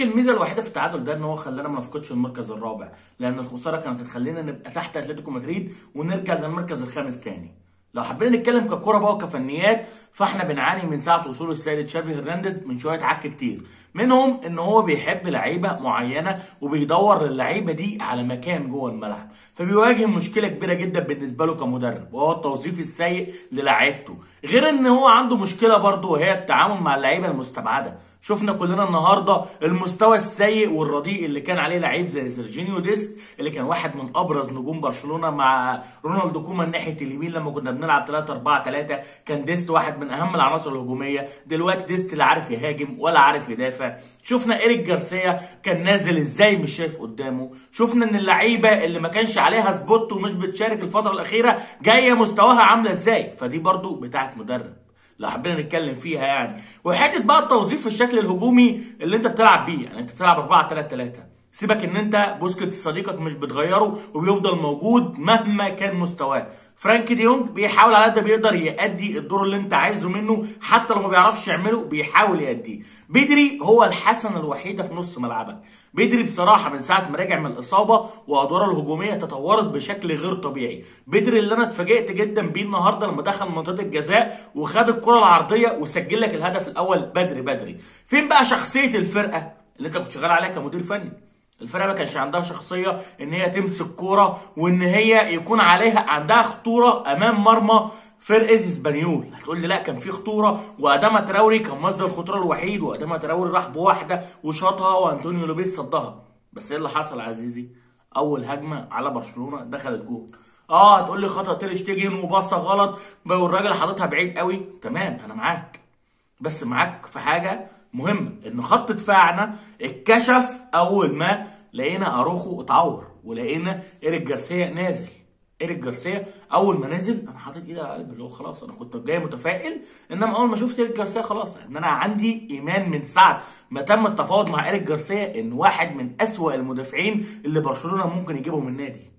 يمكن الميزه الوحيده في التعادل ده ان هو خلانا ما نفقدش المركز الرابع لان الخساره كانت هتخلينا نبقى تحت اتلتيكو مدريد ونرجع للمركز الخامس تاني لو حبينا نتكلم ككوره بقى وكفنيات فاحنا بنعاني من ساعه وصول السيد تشافي هرنانديز من شويه عك كتير منهم ان هو بيحب لعيبه معينه وبيدور للعيبه دي على مكان جوه الملعب فبيواجه مشكله كبيره جدا بالنسبه له كمدرب وهو التوظيف السيء للاعيبته غير ان هو عنده مشكله برضه وهي التعامل مع اللعيبه المستبعده شفنا كلنا النهارده المستوى السيء والرديء اللي كان عليه لعيب زي سيرجينيو ديست اللي كان واحد من ابرز نجوم برشلونه مع رونالدو كومان ناحيه اليمين لما كنا بنلعب 3 4 3 كان ديست واحد من اهم العناصر الهجوميه دلوقتي ديست لا عارف يهاجم ولا عارف يدافع شفنا ايريك جارسيا كان نازل ازاي مش شايف قدامه شفنا ان اللعيبه اللي ما كانش عليها سبوت ومش بتشارك الفتره الاخيره جايه مستواها عامله ازاي فدي برضو بتاعت مدرب لو حبينا نتكلم فيها يعني وحته بقى التوظيف في الشكل الهجومي اللي انت بتلعب بيه يعني انت بتلعب 4 3 3 سيبك ان انت بوسكيتس صديقك مش بتغيره وبيفضل موجود مهما كان مستواه فرانك ديونج بيحاول على قد ما بيقدر يأدي الدور اللي انت عايزه منه حتى لو ما بيعرفش يعمله بيحاول يأديه بدري هو الحسنه الوحيده في نص ملعبك بدري بصراحه من ساعه ما رجع من الاصابه وادواره الهجوميه تطورت بشكل غير طبيعي بدري اللي انا اتفاجئت جدا بيه النهارده لما دخل منطقه الجزاء وخد الكره العرضيه وسجل لك الهدف الاول بدري بدري فين بقى شخصيه الفرقه اللي انت كنت شغال عليها كمدير فني الفرقه ما كانش عندها شخصيه ان هي تمسك كوره وان هي يكون عليها عندها خطوره امام مرمى فرقه اسبانيول هتقول لي لا كان في خطوره واداما تراوري كان مصدر الخطوره الوحيد واداما تراوري راح بواحده وشاطها وانطونيو لوبيس صدها بس ايه اللي حصل يا عزيزي اول هجمه على برشلونه دخلت جول اه هتقول لي خطا تير شتيجن وباصه غلط والراجل حاططها بعيد قوي تمام انا معاك بس معاك في حاجه مهمه ان خط دفاعنا اتكشف اول ما لقينا اروخو اتعور ولقينا ايريك جارسيا نازل ايريك جارسيا اول ما نزل انا حاطط ايدي على قلبي اللي هو خلاص انا كنت جاي متفائل انما اول ما شفت ايريك جارسيا خلاص ان انا عندي ايمان من ساعه ما تم التفاوض مع ايريك جارسيا ان واحد من اسوأ المدافعين اللي برشلونه ممكن يجيبهم النادي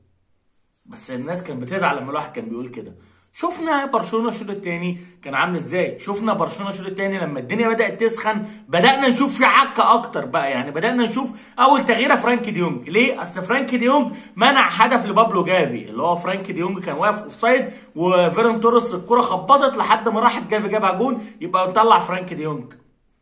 بس الناس كانت بتزعل لما الواحد كان بيقول كده شفنا برشلونه الشوط الثاني كان عامل ازاي شفنا برشلونه الشوط الثاني لما الدنيا بدات تسخن بدانا نشوف في عكه اكتر بقى يعني بدانا نشوف اول تغييره فرانك ديونج ليه اصل فرانك ديونج منع هدف لبابلو جافي اللي هو فرانك ديونج كان واقف اوفسايد وفيرن توريس الكره خبطت لحد ما راحت جافي جابها جون يبقى نطلع فرانك ديونج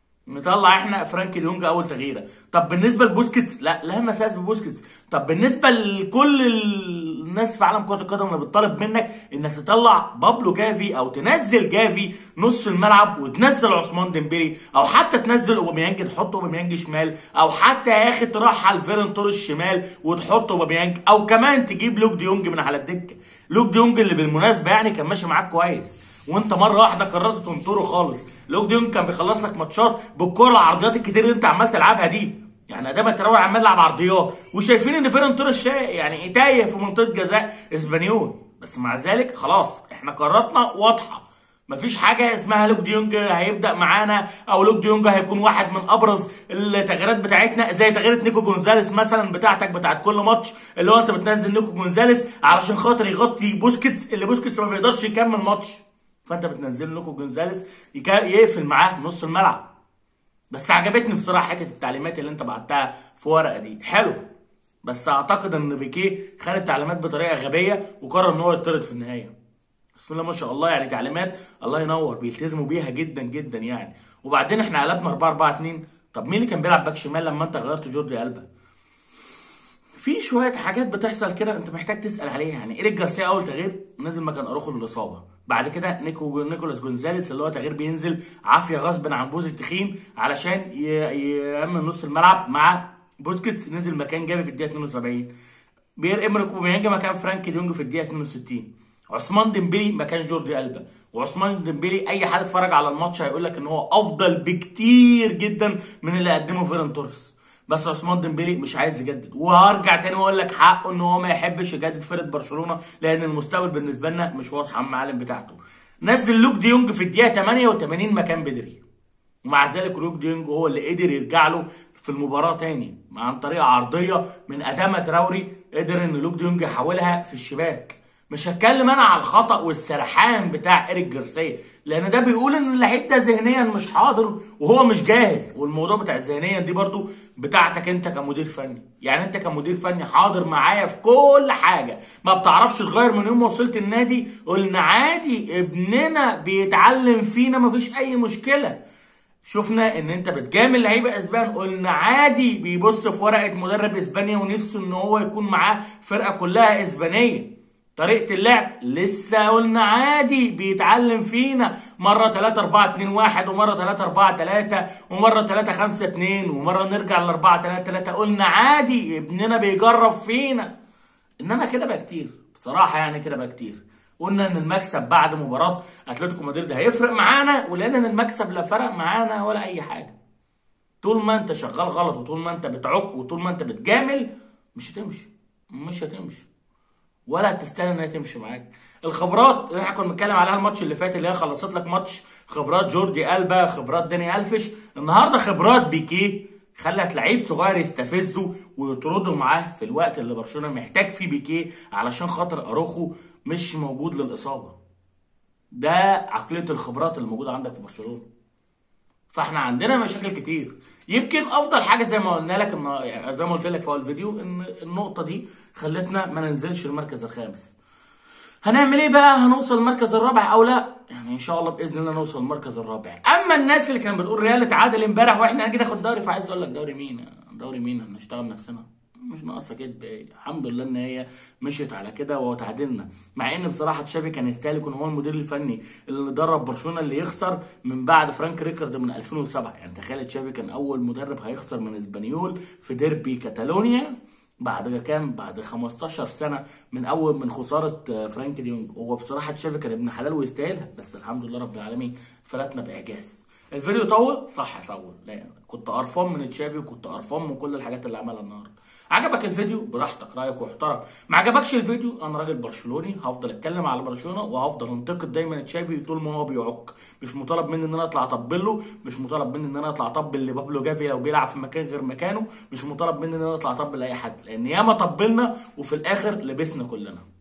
نطلع احنا فرانك ديونج اول تغييره طب بالنسبه لبوسكيتس لا لا مساس ببوسكيتس طب بالنسبه لكل الناس في عالم كره القدم اللي بتطالب منك انك تطلع بابلو جافي او تنزل جافي نص الملعب وتنزل عثمان ديمبلي او حتى تنزل اوباميانج تحط اوباميانج شمال او حتى يا اخي ترحل فيرن توريس شمال وتحط اوباميانج او كمان تجيب لوك ديونج من على الدكه لوك ديونج اللي بالمناسبه يعني كان ماشي معاك كويس وانت مره واحده قررت تنطره خالص لوك ديونج كان بيخلص لك ماتشات بالكره العرضيات الكتير اللي انت عمال تلعبها دي يعني ادام تراور عمال يلعب عرضيات وشايفين ان فيران توريس يعني تايه في منطقه جزاء اسبانيول بس مع ذلك خلاص احنا قراراتنا واضحه مفيش حاجه اسمها لوك ديونج هيبدا معانا او لوك ديونج هيكون واحد من ابرز التغييرات بتاعتنا زي تغييره نيكو جونزاليس مثلا بتاعتك بتاعت كل ماتش اللي هو انت بتنزل نيكو جونزاليس علشان خاطر يغطي بوسكيتس اللي بوسكيتس ما بيقدرش يكمل ماتش فانت بتنزل نيكو جونزاليس يقفل معاه نص الملعب بس عجبتني بصراحه حته التعليمات اللي انت بعتها في ورقه دي حلو بس اعتقد ان بيكيه خد التعليمات بطريقه غبيه وقرر ان هو يطرد في النهايه بسم الله ما شاء الله يعني تعليمات الله ينور بيلتزموا بيها جدا جدا يعني وبعدين احنا قلبنا 4 4 2 طب مين اللي كان بيلعب باك شمال لما انت غيرت جوردي البا في شويه حاجات بتحصل كده انت محتاج تسال عليها يعني ايريك جارسيا اول تغيير نزل مكان اروخو للاصابه بعد كده نيكو نيكولاس جونزاليس اللي هو تغيير بينزل عافيه غصب عن بوز التخين علشان يامن نص الملعب مع بوسكيتس نزل مكان جافي في الدقيقه 72 بير امريك اوباميانج مكان فرانك ديونج في الدقيقه 62 عثمان ديمبلي مكان جوردي البا وعثمان ديمبلي اي حد اتفرج على الماتش هيقول لك ان هو افضل بكتير جدا من اللي قدمه فيران توريس بس عثمان ديمبلي مش عايز يجدد وهرجع تاني واقول لك حقه ان هو ما يحبش يجدد فرقه برشلونه لان المستقبل بالنسبه لنا مش واضح على المعالم بتاعته نزل لوك ديونج في الدقيقه 88 مكان بدري ومع ذلك لوك ديونج هو اللي قدر يرجع له في المباراه تاني عن طريقه عرضيه من اداما تراوري قدر ان لوك ديونج يحولها في الشباك مش هتكلم انا على الخطا والسرحان بتاع ايريك جارسيا لان ده بيقول ان اللعيب ده ذهنيا مش حاضر وهو مش جاهز والموضوع بتاع الذهنيا دي برضو بتاعتك انت كمدير فني يعني انت كمدير فني حاضر معايا في كل حاجه ما بتعرفش تغير من يوم ما وصلت النادي قلنا عادي ابننا بيتعلم فينا مفيش اي مشكله شفنا ان انت بتجامل لعيبه اسبان قلنا عادي بيبص في ورقه مدرب اسبانيا ونفسه ان هو يكون معاه فرقه كلها اسبانيه طريقة اللعب لسه قلنا عادي بيتعلم فينا مرة 3 4 2 1 ومرة 3 4 3 ومرة 3 5 2 ومرة نرجع ل 4 3 3 قلنا عادي ابننا بيجرب فينا انما كده بقى كتير بصراحة يعني كده بقى كتير قلنا ان المكسب بعد مباراة اتلتيكو مدريد هيفرق معانا ولقينا ان المكسب لا فرق معانا ولا اي حاجة طول ما انت شغال غلط وطول ما انت بتعك وطول ما انت بتجامل مش هتمشي مش هتمشي ولا هتستاهل ان هي تمشي معاك الخبرات اللي احنا كنا بنتكلم عليها الماتش اللي فات اللي هي خلصت لك ماتش خبرات جوردي البا خبرات داني الفش النهارده خبرات بيكيه خلت لعيب صغير يستفزه ويطرده معاه في الوقت اللي برشلونه محتاج فيه بيكيه علشان خاطر اروخو مش موجود للاصابه ده عقليه الخبرات اللي موجوده عندك في برشلونه فاحنا عندنا مشاكل كتير يمكن افضل حاجه زي ما قلنا لك إن زي ما قلت لك في اول فيديو ان النقطه دي خلتنا ما ننزلش المركز الخامس هنعمل ايه بقى هنوصل المركز الرابع او لا يعني ان شاء الله باذن الله نوصل المركز الرابع اما الناس اللي كانت بتقول ريال اتعادل امبارح واحنا هنجي ناخد دوري فعايز اقول لك دوري مين دوري مين هنشتغل نفسنا مش ناقصه كده الحمد لله ان هي مشيت على كده وتعادلنا مع ان بصراحه تشافي كان يستاهل يكون هو المدير الفني اللي درب برشلونه اللي يخسر من بعد فرانك ريكارد من 2007 يعني تخيل تشافي كان اول مدرب هيخسر من اسبانيول في ديربي كاتالونيا بعد كام بعد 15 سنه من اول من خساره فرانك ديونج هو بصراحه تشافي كان ابن حلال ويستاهلها بس الحمد لله رب العالمين فلتنا باعجاز الفيديو طول صح طول لا كنت قرفان من تشافي وكنت قرفان من كل الحاجات اللي عملها النهارده عجبك الفيديو براحتك رايك واحترم ما عجبكش الفيديو انا راجل برشلوني هفضل اتكلم على برشلونه وهفضل انتقد دايما تشافي طول ما هو بيعك مش مطالب مني ان انا اطلع اطبل له مش مطالب مني ان انا اطلع اطبل لبابلو جافي لو بيلعب في مكان غير مكانه مش مطالب مني ان انا اطلع اطبل لاي حد لان ياما طبلنا وفي الاخر لبسنا كلنا